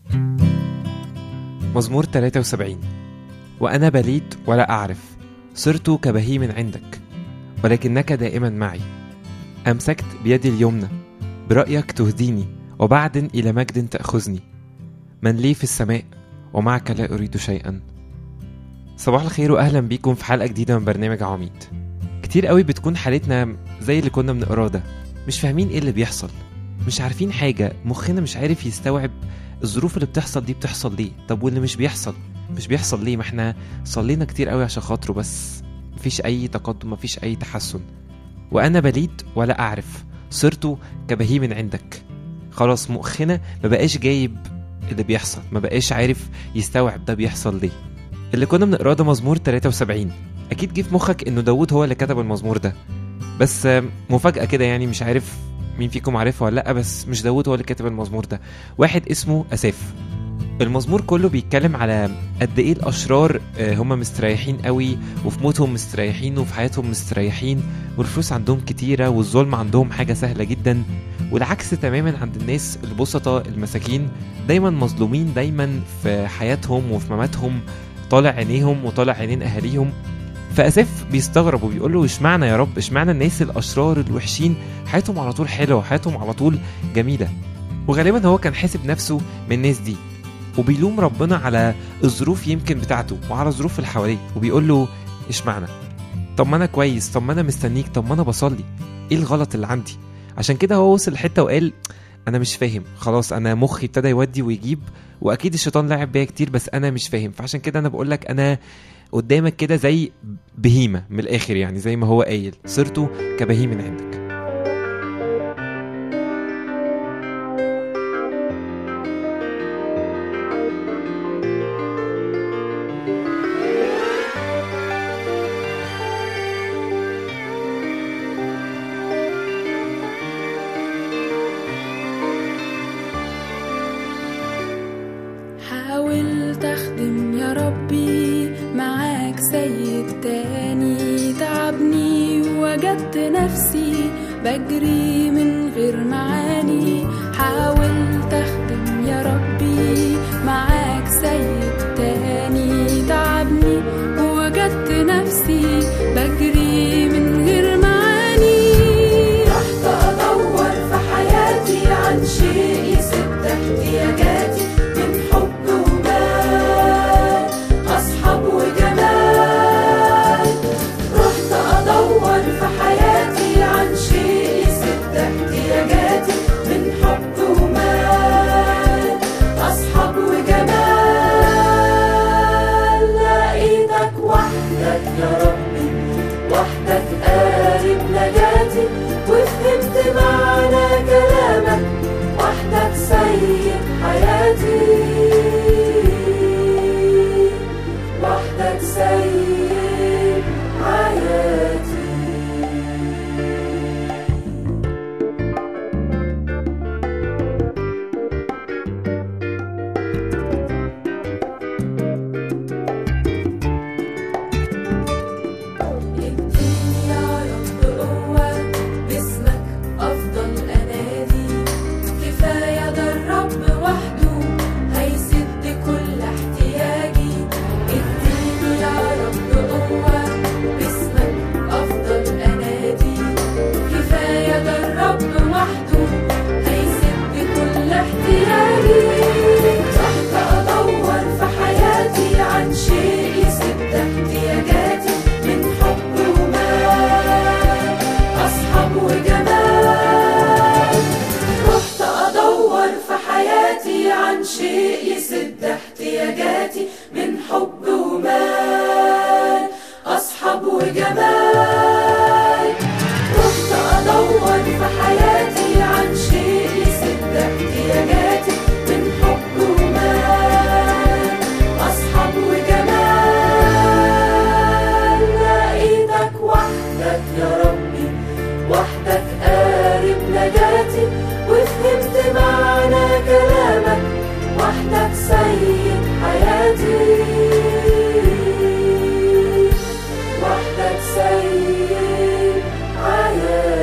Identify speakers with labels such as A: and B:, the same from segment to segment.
A: مزمور 73 وأنا بليد ولا أعرف صرت كبهيم عندك ولكنك دائما معي أمسكت بيدي اليمنى برأيك تهديني وبعد إلى مجد تأخذني من لي في السماء ومعك لا أريد شيئا صباح الخير وأهلا بيكم في حلقة جديدة من برنامج عميد كتير قوي بتكون حالتنا زي اللي كنا بنقراه ده مش فاهمين ايه اللي بيحصل مش عارفين حاجة مخنا مش عارف يستوعب الظروف اللي بتحصل دي بتحصل ليه طب واللي مش بيحصل مش بيحصل ليه ما احنا صلينا كتير قوي عشان خاطره بس مفيش اي تقدم مفيش اي تحسن وانا بليد ولا اعرف صرت كبهيم عندك خلاص مخنا ما بقاش جايب اللي بيحصل ما بقاش عارف يستوعب ده بيحصل ليه اللي كنا بنقراه ده مزمور 73 اكيد جه في مخك انه داوود هو اللي كتب المزمور ده بس آم، مفاجأة كده يعني مش عارف مين فيكم عارفها ولا لأ بس مش داوود هو اللي كاتب المزمور ده واحد اسمه أساف المزمور كله بيتكلم على قد ايه الاشرار آه، هم مستريحين قوي وفي موتهم مستريحين وفي حياتهم مستريحين والفلوس عندهم كتيره والظلم عندهم حاجه سهله جدا والعكس تماما عند الناس البسطة المساكين دايما مظلومين دايما في حياتهم وفي مماتهم طالع عينيهم وطالع عينين اهاليهم فاساف بيستغرب وبيقول له اشمعنى يا رب اشمعنى الناس الاشرار الوحشين حياتهم على طول حلوه وحياتهم على طول جميله وغالبا هو كان حاسب نفسه من الناس دي وبيلوم ربنا على الظروف يمكن بتاعته وعلى الظروف اللي حواليه وبيقول له اشمعنى طب ما انا كويس طب ما انا مستنيك طب ما انا بصلي ايه الغلط اللي عندي عشان كده هو وصل لحته وقال انا مش فاهم خلاص انا مخي ابتدى يودي ويجيب واكيد الشيطان لعب بيا كتير بس انا مش فاهم فعشان كده انا بقول لك انا قدامك كده زي بهيمه من الاخر يعني زي ما هو قايل صرت كبهيم عندك
B: حاولت اخدم يا ربي معاك سيد تاني تعبني وجدت نفسي بجري من غير معاني حاولت اخدم يا ربي معاك سيد تاني تعبني وجدت نفسي بجري من غير معاني رحت ادور في حياتي عن شيء يسد احتياجاتي من حب ومال اصحاب وجمال رحت ادور في حياتي عن شيء يسد احتياجاتي من حب ومال اصحاب وجمال لقيتك وحدك يا ربي وحدك قارب نجاتي وفهمت معنى كلامك وحدك سيد حياتي وحدك سيد حياتي اديني يا رب قوة باسمك أفضل أنادي كفاية ده الرب وحده هيسد كل احتياجي اديني يا رب قوة باسمك أفضل أنادي كفاية ده الرب وحده هيسد كل احتياجي رحت أدور في حياتي عن شيء يسد احتياجاتي من حب ومال أصحاب وجمال رحت أدور في حياتي عن شيء يسد احتياجاتي من حب ومال أصحاب وجمال رحت أدور في حياتي عن شيء يسد احتياجاتي من حب ومال أصحاب وجمال لقيتك وحدك يا ربي وحدك قارب نجاتي وفهمت معنى كلامك وحدك سيد حياتي وحدك سيد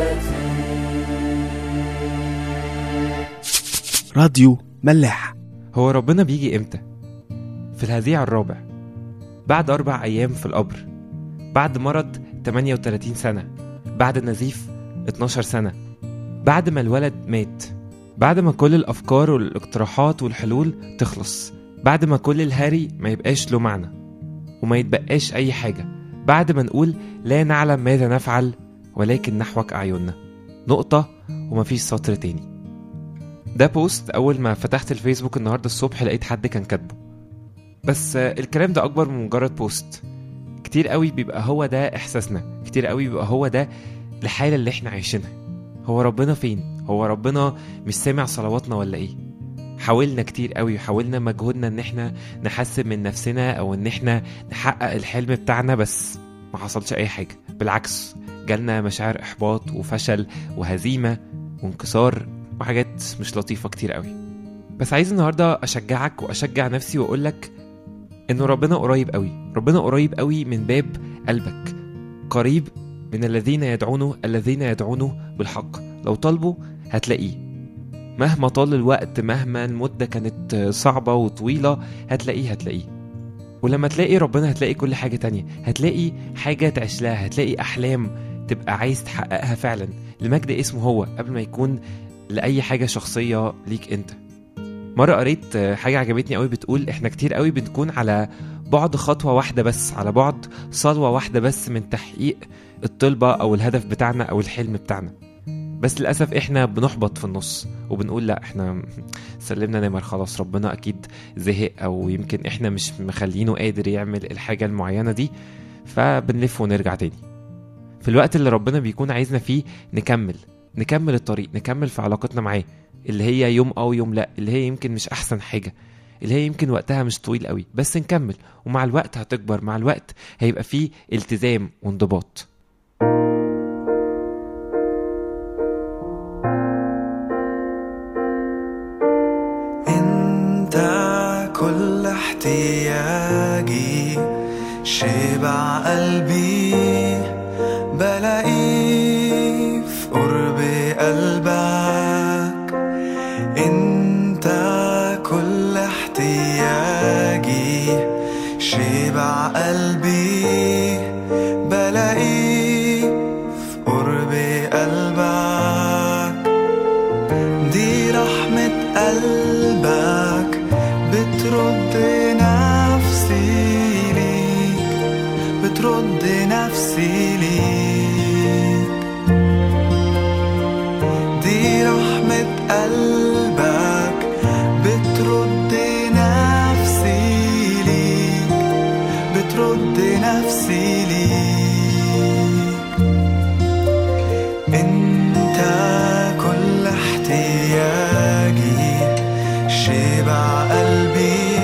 B: حياتي
C: راديو ملاح
A: هو ربنا بيجي امتى في الهزيع الرابع بعد أربع أيام في القبر بعد مرض 38 سنة بعد نزيف 12 سنة بعد ما الولد مات بعد ما كل الأفكار والاقتراحات والحلول تخلص بعد ما كل الهري ما يبقاش له معنى وما يتبقاش أي حاجة بعد ما نقول لا نعلم ماذا نفعل ولكن نحوك أعيننا نقطة ومفيش سطر تاني ده بوست أول ما فتحت الفيسبوك النهاردة الصبح لقيت حد كان كاتبه بس آه، الكلام ده أكبر من مجرد بوست كتير قوي بيبقى هو ده إحساسنا كتير قوي بيبقى هو ده الحالة اللي احنا عايشينها هو ربنا فين؟ هو ربنا مش سامع صلواتنا ولا ايه؟ حاولنا كتير قوي وحاولنا مجهودنا ان احنا نحسن من نفسنا او ان احنا نحقق الحلم بتاعنا بس ما حصلش اي حاجة بالعكس جالنا مشاعر احباط وفشل وهزيمة وانكسار وحاجات مش لطيفة كتير قوي بس عايز النهاردة اشجعك واشجع نفسي واقولك انه ربنا قريب قوي ربنا قريب قوي من باب قلبك قريب من الذين يدعونه الذين يدعونه بالحق لو طلبوا هتلاقيه مهما طال الوقت مهما المدة كانت صعبة وطويلة هتلاقيه هتلاقيه ولما تلاقي ربنا هتلاقي كل حاجة تانية هتلاقي حاجة تعيش لها هتلاقي أحلام تبقى عايز تحققها فعلا لمجد اسمه هو قبل ما يكون لأي حاجة شخصية ليك انت مرة قريت حاجة عجبتني قوي بتقول احنا كتير قوي بنكون على بعد خطوة واحدة بس على بعد صلوة واحدة بس من تحقيق الطلبة أو الهدف بتاعنا أو الحلم بتاعنا بس للأسف احنا بنحبط في النص وبنقول لا احنا سلمنا نمر خلاص ربنا أكيد زهق أو يمكن احنا مش مخلينه قادر يعمل الحاجة المعينة دي فبنلف ونرجع تاني في الوقت اللي ربنا بيكون عايزنا فيه نكمل نكمل الطريق نكمل في علاقتنا معاه اللي هي يوم أو يوم لا اللي هي يمكن مش أحسن حاجة اللي هي يمكن وقتها مش طويل قوي بس نكمل ومع الوقت هتكبر مع الوقت هيبقى فيه التزام وانضباط
C: انت كل احتياجي شبع قلبي بلاقيه في قرب قلبك انت كل احتياجي شبع قلبي بلاقيه في قرب قلبك دي رحمة قلبك بترد نفسي ليك بترد نفسي ليك دي رحمة قلبك بترد نفسي ليك بترد نفسي ليك انت كل احتياجي شبع قلبي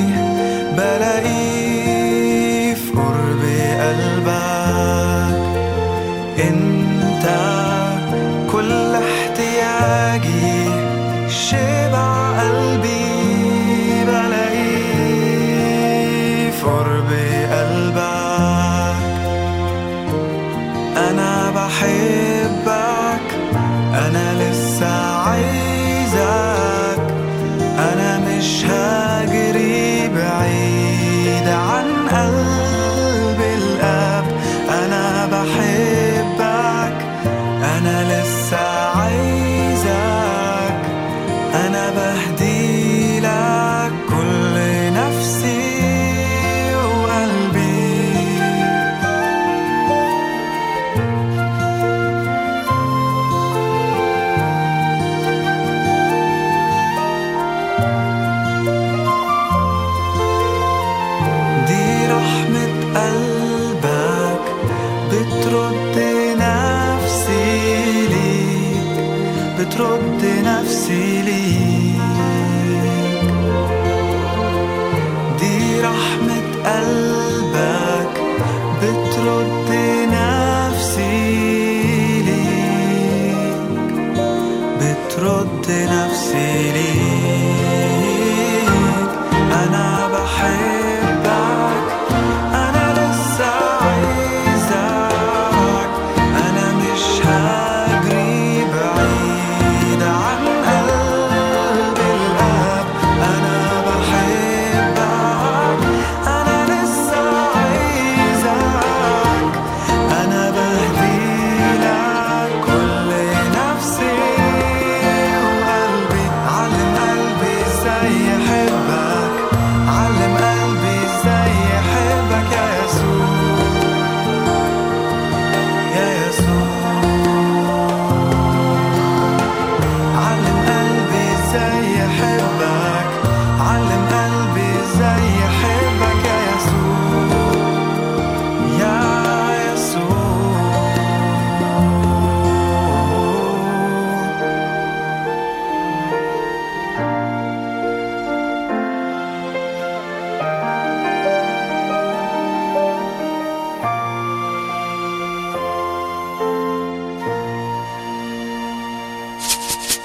C: بلاقيه في قرب قلبك انت كل احتياجي شبع قلبي بلاقيه في قرب قلبك انا بحبك انا لسه عايزك انا مش هجري بعيد عن قلب الاب انا بحبك انا لسه عايزك انا بهدي لك كل نفسي وقلبي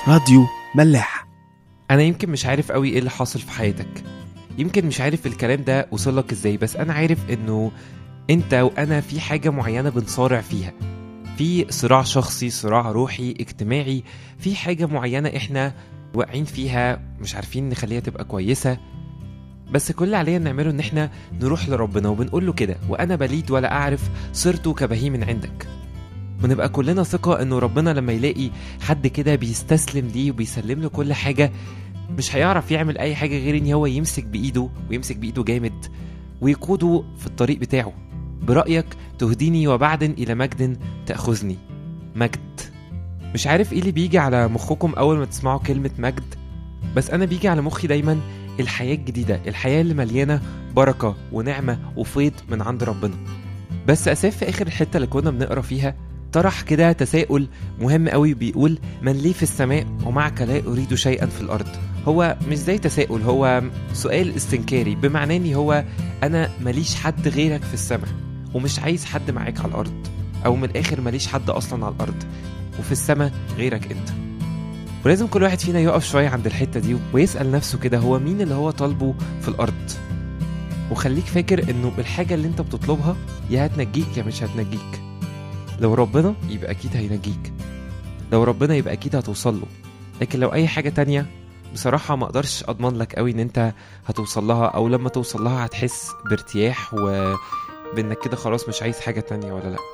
D: راديو ملاح
A: انا يمكن مش عارف قوي ايه اللي حاصل في حياتك يمكن مش عارف الكلام ده وصلك ازاي بس انا عارف انه انت وانا في حاجة معينة بنصارع فيها في صراع شخصي صراع روحي اجتماعي في حاجة معينة احنا واقعين فيها مش عارفين نخليها تبقى كويسة بس كل اللي علينا نعمله ان احنا نروح لربنا وبنقول له كده وانا بليد ولا اعرف صرت كبهيم عندك ونبقى كلنا ثقة انه ربنا لما يلاقي حد كده بيستسلم ليه وبيسلم له كل حاجة مش هيعرف يعمل اي حاجة غير ان هو يمسك بايده ويمسك بايده جامد ويقوده في الطريق بتاعه برأيك تهديني وبعد إلى مجد تأخذني مجد مش عارف ايه اللي بيجي على مخكم أول ما تسمعوا كلمة مجد بس أنا بيجي على مخي دايما الحياة الجديدة الحياة اللي مليانة بركة ونعمة وفيض من عند ربنا بس أساف في آخر الحتة اللي كنا بنقرا فيها طرح كده تساؤل مهم قوي بيقول من لي في السماء ومعك لا أريد شيئا في الأرض هو مش زي تساؤل هو سؤال استنكاري بمعنى ان هو انا ماليش حد غيرك في السماء ومش عايز حد معاك على الارض او من الاخر ماليش حد اصلا على الارض وفي السماء غيرك انت ولازم كل واحد فينا يقف شويه عند الحته دي ويسال نفسه كده هو مين اللي هو طالبه في الارض وخليك فاكر انه الحاجه اللي انت بتطلبها يا هتنجيك يا مش هتنجيك لو ربنا يبقى اكيد هينجيك لو ربنا يبقى اكيد هتوصل له لكن لو اي حاجه تانية بصراحة ما اقدرش اضمن لك قوي ان انت هتوصل لها او لما توصل لها هتحس بارتياح وبانك كده خلاص مش عايز حاجة تانية ولا لا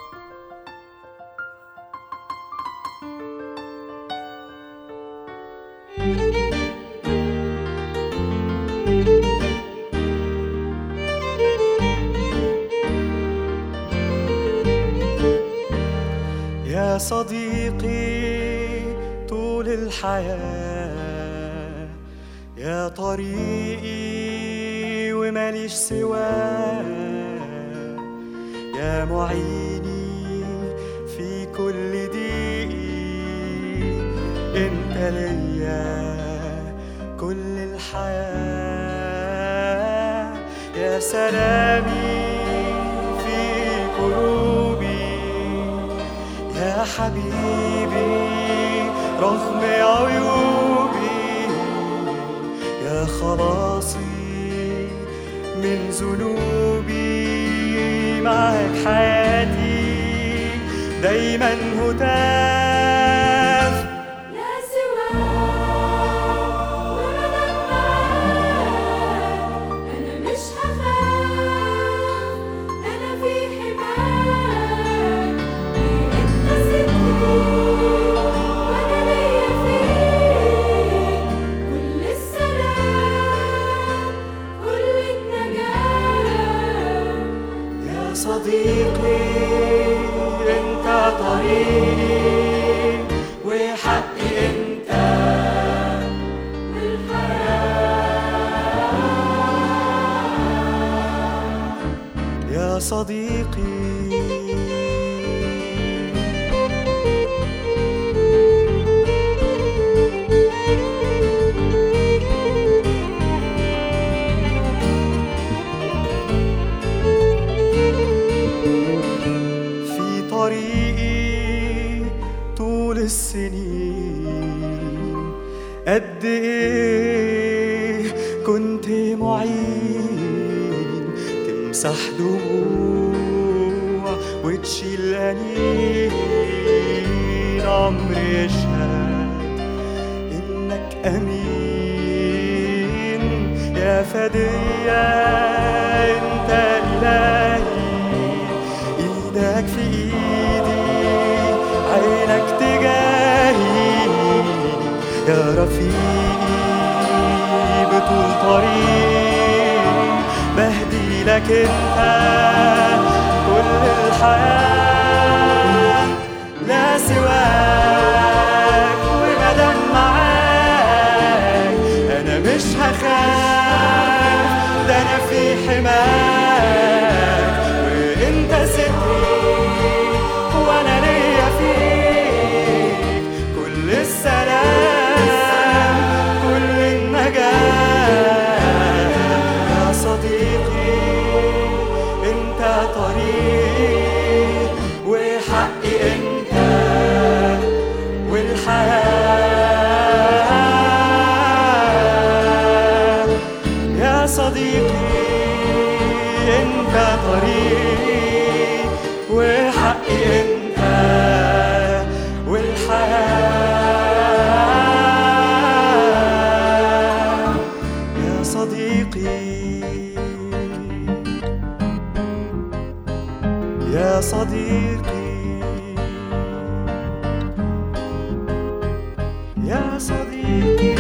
C: يا صديقي طول الحياة يا طريقي وماليش سواه يا معيني في كل ضيقي انت ليا كل الحياة يا سلامي في قلوبي يا حبيبي رغم عيوبي يا خلاصي من ذنوبي معك حياتي دايما هتاف
B: لا سواك ولا معاك أنا مش هخاف أنا في حماك أنت ستري وأنا ليا فيك كل السلام كل النجاة
C: يا صديقي انت طريقي وحقي انت يا صديقي في طريقي طول السنين قد ايه كنت معين تمسح دموع وتشيل انين عمري يشهد انك امين يا فدية انت الهي ايدك في ايدي عينك تجاهي يا رفيقي بطول طريق بهدي لك انت كل الحياة لا سواك ومدام معاك انا مش هخاف ده انا في حماك وانت ستري وانا ليا فيك كل السلام كل النجاة يا صديقي انت طريقي وحقي انت والحياة صديقي انت طريقي وحقي انت والحياة يا صديقي يا صديقي يا صديقي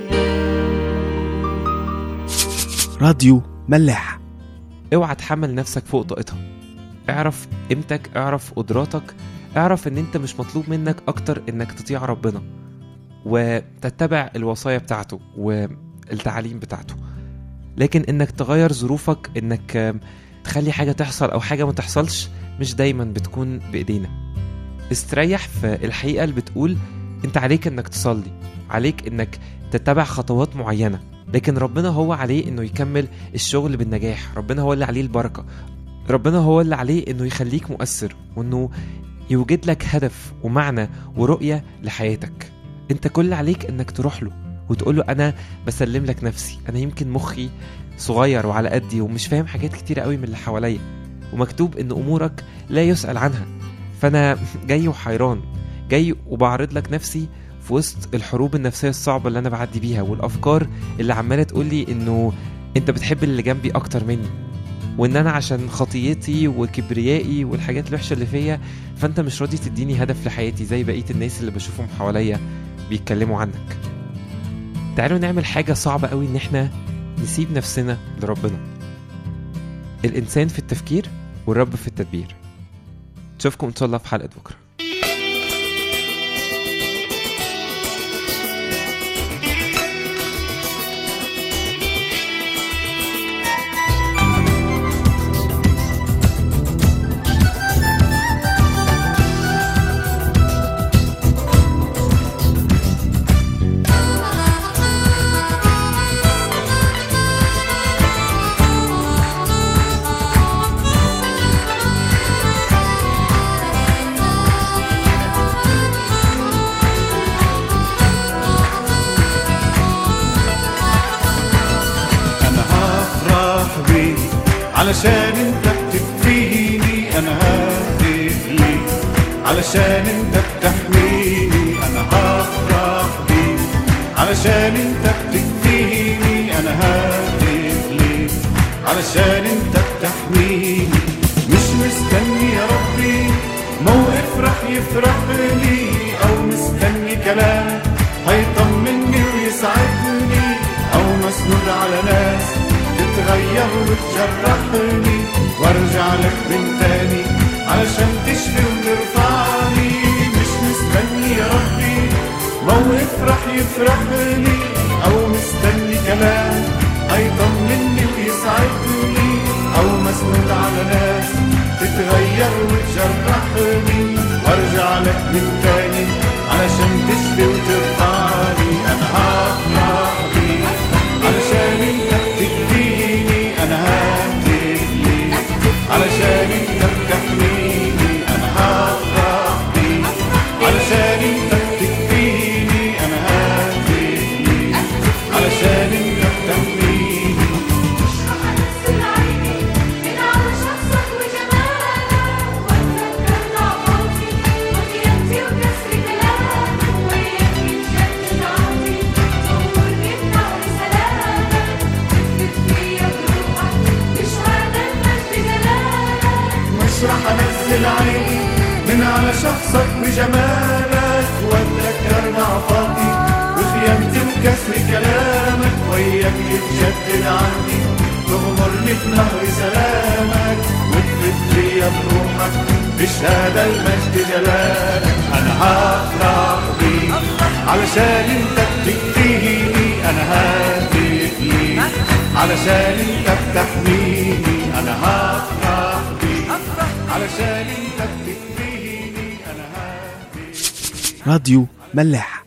D: راديو ملاح
A: اوعى تحمل نفسك فوق طاقتها اعرف قيمتك اعرف قدراتك اعرف ان انت مش مطلوب منك اكتر انك تطيع ربنا وتتبع الوصايا بتاعته والتعاليم بتاعته لكن انك تغير ظروفك انك آم، تخلي حاجة تحصل او حاجة ما تحصلش مش دايما بتكون بايدينا استريح في الحقيقة اللي بتقول انت عليك انك تصلي عليك انك تتبع خطوات معينة لكن ربنا هو عليه انه يكمل الشغل بالنجاح ربنا هو اللي عليه البركة ربنا هو اللي عليه انه يخليك مؤثر وانه يوجد لك هدف ومعنى ورؤية لحياتك انت كل اللي عليك انك تروح له وتقول له انا بسلم لك نفسي انا يمكن مخي صغير وعلى قدي ومش فاهم حاجات كتيرة قوي من اللي حواليا ومكتوب ان امورك لا يسأل عنها فانا جاي وحيران جاي وبعرض لك نفسي في وسط الحروب النفسية الصعبة اللي انا بعدي بيها والافكار اللي عمالة تقول لي انه انت بتحب اللي جنبي اكتر مني وان انا عشان خطيتي وكبريائي والحاجات الوحشه اللي فيا فانت مش راضي تديني هدف لحياتي زي بقيه الناس اللي بشوفهم حواليا بيتكلموا عنك تعالوا نعمل حاجه صعبه قوي ان احنا نسيب نفسنا لربنا الانسان في التفكير والرب في التدبير نشوفكم ان شاء الله في حلقه بكره
E: انا هفرح بيك علشان انت بتكفيني انا ههتف ليك علشان انت بتحميني انا هفرح بيك علشان انت بتكفيني انا ههتف ليك علشان انت بتحميني مش مستني يا ربي موقف رح يفرح لي او مستني كلام هيطمني ويسعدني او مسنود على ناس تتغير وتجرحني وارجع لك من تاني علشان تشفي وترفعني مش مستني يا ربي موقف رح يفرح لي او مستني كلام هيطمني ويسعدني او مسنود على ناس تتغير وتجرحني وارجع لك من تاني علشان تشفي وترفعني انا هفرح بيك علشان انت بتكفيني انا ههتف ليك علشان انت بتحميني انا هفرح بيك علشان انت بتكفيني انا ههتف ليك علشان انت بتحميني
B: هنغسل عيني من على شخصك وجمالك واتذكر ضعفاتي وخيانتي وكسر كلامك وياك يتجدد عهدي تغمرني بنهر سلامك تكتب فيا بروحك بشهادة المجد جلالك
E: مش رح انزل عيني من على شخصك وجمالك واتذكر ضعفاتي وخيانتي وكسر كلامك وياك يتجدد عندي تغمرني في نهر سلامك وتفت فيا بروحك بشهادة المجد جلالك انا هفرح بيك علشان انت بتكفيني انا ههتف ليك علشان انت بتحميني انا هفرح بيك علشان انت بتكفيني انا ههتف
D: راديو ملاح